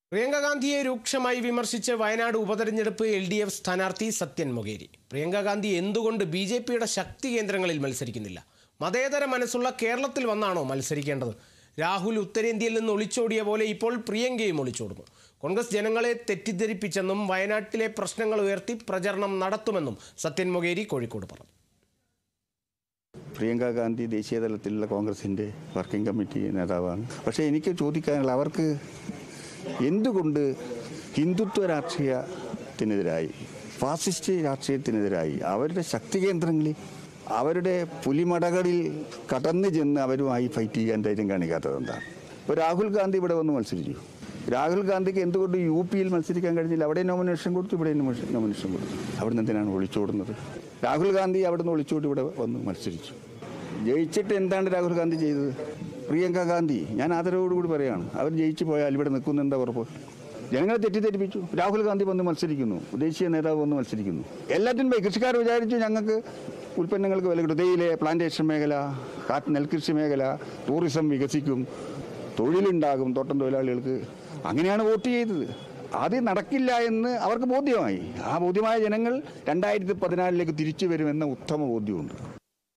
പ്രിയങ്ക ഗാന്ധിയെ രൂക്ഷമായി വിമർശിച്ച് വയനാട് ഉപതെരഞ്ഞെടുപ്പ് എൽ ഡി എഫ് സ്ഥാനാർത്ഥി സത്യൻ മൊകേരി പ്രിയങ്ക ഗാന്ധി എന്തുകൊണ്ട് ബി ജെ പിയുടെ ശക്തി കേന്ദ്രങ്ങളിൽ മത്സരിക്കുന്നില്ല മതേതര മനസ്സുള്ള കേരളത്തിൽ വന്നാണോ മത്സരിക്കേണ്ടത് രാഹുൽ ഉത്തരേന്ത്യയിൽ നിന്ന് ഒളിച്ചോടിയ പോലെ ഇപ്പോൾ പ്രിയങ്കയും ഒളിച്ചോടുന്നു കോൺഗ്രസ് ജനങ്ങളെ തെറ്റിദ്ധരിപ്പിച്ചെന്നും വയനാട്ടിലെ പ്രശ്നങ്ങൾ ഉയർത്തി പ്രചരണം നടത്തുമെന്നും സത്യൻ മൊകേരി കോഴിക്കോട് പറഞ്ഞു പ്രിയങ്ക ഗാന്ധി ദേശീയ തലത്തിലുള്ള കോൺഗ്രസിൻ്റെ വർക്കിംഗ് കമ്മിറ്റി നേതാവാണ് പക്ഷേ എനിക്ക് ചോദിക്കാനുള്ള അവർക്ക് എന്തുകൊണ്ട് ഹിന്ദുത്വ രാഷ്ട്രീയത്തിനെതിരായി ഫാസിസ്റ്റ് രാഷ്ട്രീയത്തിനെതിരായി അവരുടെ ശക്തി കേന്ദ്രങ്ങളിൽ അവരുടെ പുലിമടകളിൽ കടന്നു ചെന്ന് അവരുമായി ഫൈറ്റ് ചെയ്യാൻ ധൈര്യം കാണിക്കാത്തത് എന്താണ് ഇപ്പോൾ രാഹുൽ ഗാന്ധി ഇവിടെ വന്ന് മത്സരിച്ചു രാഹുൽ ഗാന്ധിക്ക് എന്തുകൊണ്ട് യു പിയിൽ മത്സരിക്കാൻ കഴിഞ്ഞില്ല അവിടെ നോമിനേഷൻ കൊടുത്തു ഇവിടെ നോമിനേഷൻ കൊടുത്തു അവിടുന്ന് എന്തിനാണ് ഒളിച്ചോടുന്നത് രാഹുൽ ഗാന്ധി അവിടുന്ന് ഒളിച്ചോടി ഇവിടെ വന്ന് മത്സരിച്ചു ജയിച്ചിട്ട് എന്താണ് രാഹുൽ ഗാന്ധി ചെയ്തത് പ്രിയങ്ക ഗാന്ധി ഞാൻ ആദരവോടുകൂടി പറയുകയാണ് അവർ ജയിച്ചു പോയാൽ ഇവിടെ നിൽക്കുന്ന എന്താ ഉറപ്പ് ജനങ്ങളെ തെറ്റിദ്ധരിപ്പിച്ചു രാഹുൽ ഗാന്ധി വന്ന് മത്സരിക്കുന്നു ദേശീയ നേതാവ് വന്ന് മത്സരിക്കുന്നു എല്ലാത്തിനും പോയി കൃഷിക്കാർ വിചാരിച്ചു ഞങ്ങൾക്ക് ഉൽപ്പന്നങ്ങൾക്ക് വില കിട്ടും തേയിലെ പ്ലാന്റേഷൻ മേഖല കാറ്റ് നെൽകൃഷി മേഖല ടൂറിസം വികസിക്കും തൊഴിലുണ്ടാകും തോട്ടം തൊഴിലാളികൾക്ക് അങ്ങനെയാണ് വോട്ട് ചെയ്തത് അത് നടക്കില്ല എന്ന് അവർക്ക് ബോധ്യമായി ആ ബോധ്യമായ ജനങ്ങൾ രണ്ടായിരത്തി പതിനാലിലേക്ക് തിരിച്ചു വരുമെന്ന ഉത്തമ ബോധ്യമുണ്ട്